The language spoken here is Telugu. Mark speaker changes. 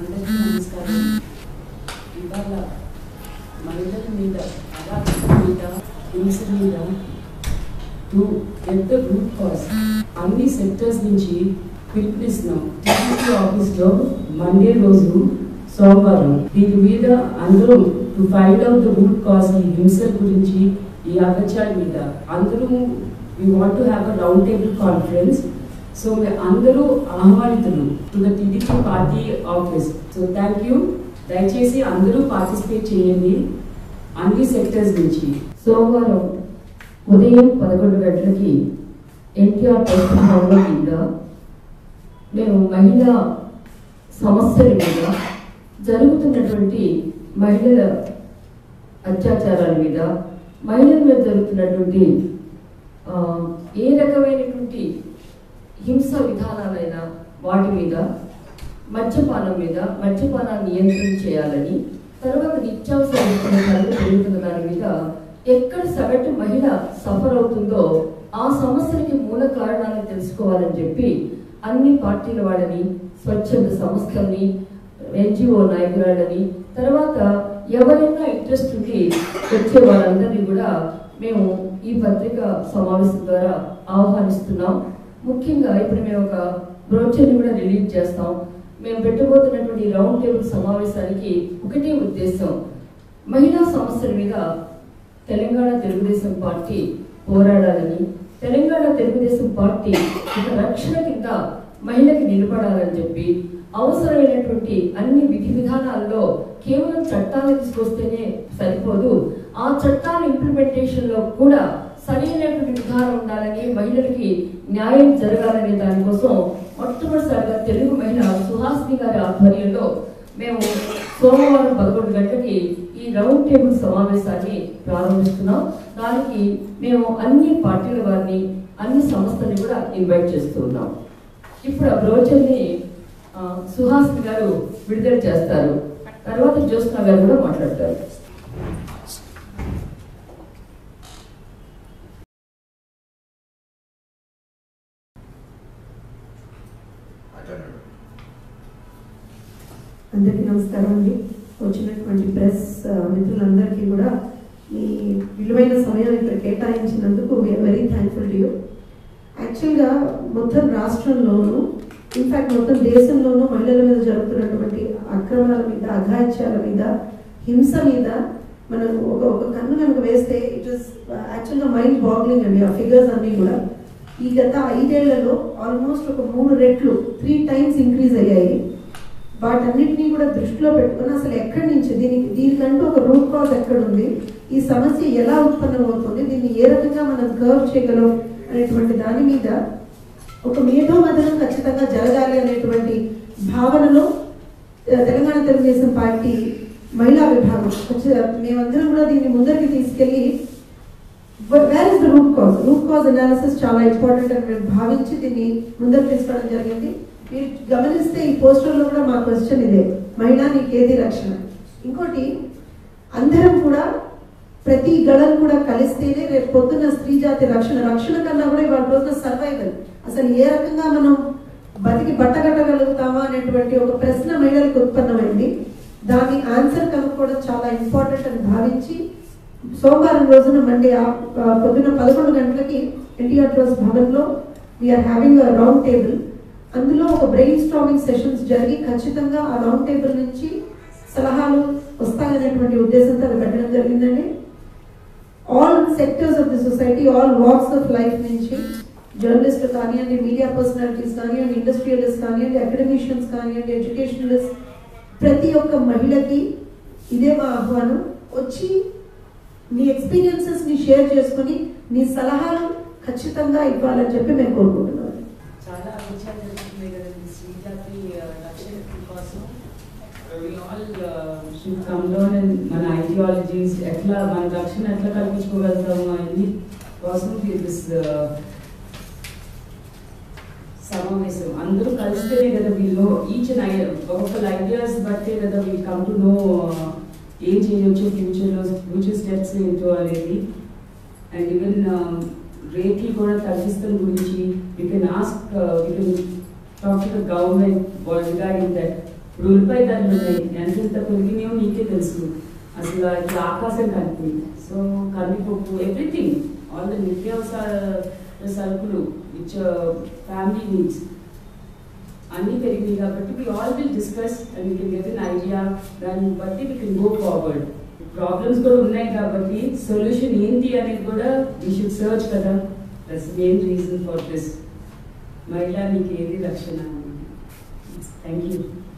Speaker 1: అందరికీ నమస్కారం ఇవాళ మహిళల మీద అరాచక మీద హింస మీద టు ఎంత రూట్ కాజ్ అన్ని సెక్టర్స్ నుంచి పిలుపునిస్తున్నాం టీడీపీ ఆఫీస్లో మండే రోజు సోమవారం దీని మీద అందరూ to find out the root cause ఈ హింస గురించి ఈ అగత్యాల మీద అందరూ we want to have a round table conference so అందరూ ఆహ్వానితులు to the TDP party office so thank you దయచేసి అందరూ పార్టిసిపేట్ చేయండి అన్ని సెక్టర్స్ నుంచి
Speaker 2: సోమవారం ఉదయం పదకొండు గంటలకి ఎన్టీఆర్ ట్రస్ట్ భవనం కింద మేము మహిళా సమస్యల మీద జరుగుతున్నటువంటి మహిళల అత్యాచారాల మీద మహిళల మీద జరుగుతున్నటువంటి ఆ, ఏ రకమైనటువంటి హింస విధానాలైనా వాటి మీద మద్యపానం మీద మద్యపానాన్ని నియంత్రణ చేయాలని తర్వాత నిత్యావసర వస్తువుల ధరలు పెరుగుతున్న దాని మీద ఎక్కడ సగటు మహిళ సఫర్ అవుతుందో ఆ సమస్యలకి మూల కారణాలను తెలుసుకోవాలని చెప్పి అన్ని పార్టీల వాళ్ళని స్వచ్ఛంద సంస్థల్ని ఎన్జిఓ నాయకురాళ్ళని తర్వాత ఎవరైనా ఇంట్రెస్ట్ ఉండి వచ్చే వాళ్ళందరినీ కూడా మేము ఈ పత్రిక సమావేశం ద్వారా ఆహ్వానిస్తున్నాం ముఖ్యంగా ఇప్పుడు మేము ఒక బ్రోచర్ని కూడా రిలీజ్ చేస్తాం మేము పెట్టబోతున్నటువంటి రౌండ్ టేబుల్ సమావేశానికి ఒకటే ఉద్దేశం మహిళా సమస్యల మీద తెలంగాణ తెలుగుదేశం పార్టీ పోరాడాలని తెలంగాణ తెలుగుదేశం పార్టీ ఒక రక్షణ కింద మహిళకి నిలబడాలని చెప్పి అవసరమైనటువంటి అన్ని విధి విధానాల్లో కేవలం చట్టాలు తీసుకొస్తేనే సరిపోదు ఆ చట్టాల ఇంప్లిమెంటేషన్ లో కూడా సరైనటువంటి విధానం ఉండాలని మహిళలకి న్యాయం జరగాలనే దానికోసం మొట్టమొదటిసారిగా తెలుగు మహిళ సుహాసిని గారి ఆధ్వర్యంలో మేము సోమవారం పదకొండు గంటలకి ఈ రౌండ్ టేబుల్ సమావేశాన్ని ప్రారంభిస్తున్నాం దానికి మేము అన్ని పార్టీల వారిని అన్ని సంస్థల్ని కూడా ఇన్వైట్ చేస్తున్నాం ఇప్పుడు ఆ బ్రోచర్ని ఆ, సుహాసిని గారు విడుదల చేస్తారు తర్వాత జ్యోత్స్న గారు కూడా మాట్లాడతారు
Speaker 3: అందరికీ నమస్కారం అండి వచ్చినటువంటి ప్రెస్ ఆ, మిత్రులందరికీ కూడా మీ విలువైన సమయం ఇక్కడ కేటాయించినందుకు we're very thankful to you యాక్చువల్గా మొత్తం రాష్ట్రంలోనూ ఇన్ఫాక్ట్ మొత్తం దేశంలోనూ మహిళల మీద జరుగుతున్నటువంటి అక్రమాల మీద అఘాయిత్యాల మీద హింస మీద మనం ఒక ఒక కన్ను కనుక వేస్తే ఇట్ ఇస్ యాక్చువల్గా మైండ్ బాగ్లింగ్ అండి ఆ ఫిగర్స్ అన్నీ కూడా ఈ గత ఐదేళ్లలో ఆల్మోస్ట్ ఒక మూడు రెట్లు త్రీ టైమ్స్ ఇంక్రీజ్ అయ్యాయి వాటన్నిటినీ కూడా దృష్టిలో పెట్టుకుని అసలు ఎక్కడి నుంచి దీనికి దీనికంటూ ఒక రూట్ కాజ్ ఎక్కడ ఉంది ఈ సమస్య ఎలా ఉత్పన్నమవుతుంది దీన్ని ఏ రకంగా మనం కర్వ్ చేయగలం అనేటువంటి దాని మీద ఒక మేధోమథనం ఖచ్చితంగా జరగాలి అనేటువంటి భావనలో ఆ, తెలంగాణ తెలుగుదేశం పార్టీ మహిళా విభాగం ఖచ్చితంగా మేమందరం కూడా దీన్ని ముందరికి తీసుకెళ్ళి where is the root cause root cause analysis చాలా ఇంపార్టెంట్ అని మేము భావించి దీన్ని ముందరకు తీసుకోవడం జరిగింది మీరు గమనిస్తే ఈ పోస్టర్లో కూడా మా క్వశ్చన్ ఇదే మహిళా నీకేది రక్షణ ఇంకోటి అందరం కూడా ప్రతి గళం కూడా కలిస్తేనే రేపు పొద్దున్న స్త్రీ జాతి రక్షణ రక్షణ కన్నా కూడా ఇవాళ రోజున సర్వైవల్ అసలు ఏ రకంగా మనం బతికి బట్టగట్టగలుగుతామా అనేటువంటి ఒక ప్రశ్న మహిళలకు ఉత్పన్నమైంది దాని ఆన్సర్ కనుక్కోవడం చాలా ఇంపార్టెంట్ అని భావించి సోమవారం రోజున మండే ఆ- ఆ పొద్దున పదకొండు గంటలకి ఎన్టీఆర్ ట్రస్ట్ భవన్లో we're having a round table అందులో ఒక బ్రెయిన్ స్టామింగ్ సెషన్స్ జరిగి ఖచ్చితంగా ఆ రౌండ్ టేబుల్ నుంచి సలహాలు వస్తాయనేటువంటి ఉద్దేశంతో అది పెట్టడం జరిగిందండి all sectors of the society all walks of life నుంచి జర్నలిస్టులు కానివ్వండి మీడియా పర్సనాలిటీస్ కానివ్వండి ఇండస్ట్రియలిస్ట్ కానివ్వండి అకాడమిషియన్స్ కానివ్వండి ఎడ్యుకేషనలిస్ట్ ప్రతి ఒక్క మహిళకి ఇదే మా ఆహ్వానం వచ్చి మీ ఎక్స్పీరియన్సెస్ ని షేర్ చేసుకుని మీ సలహాలు ఖచ్చితంగా ఇవ్వాలని చెప్పి మేము కోరుకుంటున్నాం
Speaker 1: చాలా విషయాలు జరుగుతున్నాయి కదండి శ్రీజాతి రక్షణ కోసం we all uh, should come down and మన ఐడియాలజీస్ ఎట్లా మన రక్షణ ఎట్లా కల్పించుకోగలుగుతాము అన్ని కోసం దిస్ సమావేశం అందరూ కలిస్తేనే కదా వీళ్ళు ఈచ్ ఒక్కొక్క ఐడియాస్ బట్టే కదా వీ కమ్ టు నో ఏం చేయొచ్చు ఫ్యూచర్లో ఫ్యూచర్ స్టెప్స్ ఏంటో అనేది అండ్ ఈవెన్ రేట్లు కూడా తగ్గిస్తాం గురించి you can ask you can talk to the government regarding that ఇప్పుడు ఉల్లిపాయ ధరలు ఉన్నాయి ఎంత ఎంత పెరిగినాయో నీకే తెలుసు అసలు ఇట్లా ఆకాశం కలిపి సో కందిపప్పు ఎవ్రీథింగ్ ఆల్ ద నిత్యావసర సరుకులు విచ్ ఫ్యామిలీ నీడ్స్ అన్నీ పెరిగినాయి కాబట్టి we all will discuss and we can get an idea దాన్ని బట్టి we can go forward problems కూడా ఉన్నాయి కాబట్టి సొల్యూషన్ ఏంటి అనేది కూడా వీ షుడ్ సర్చ్ కదా that's main reason for this మహిళా మీకు ఏది రక్షణ థ్యాంక్ యూ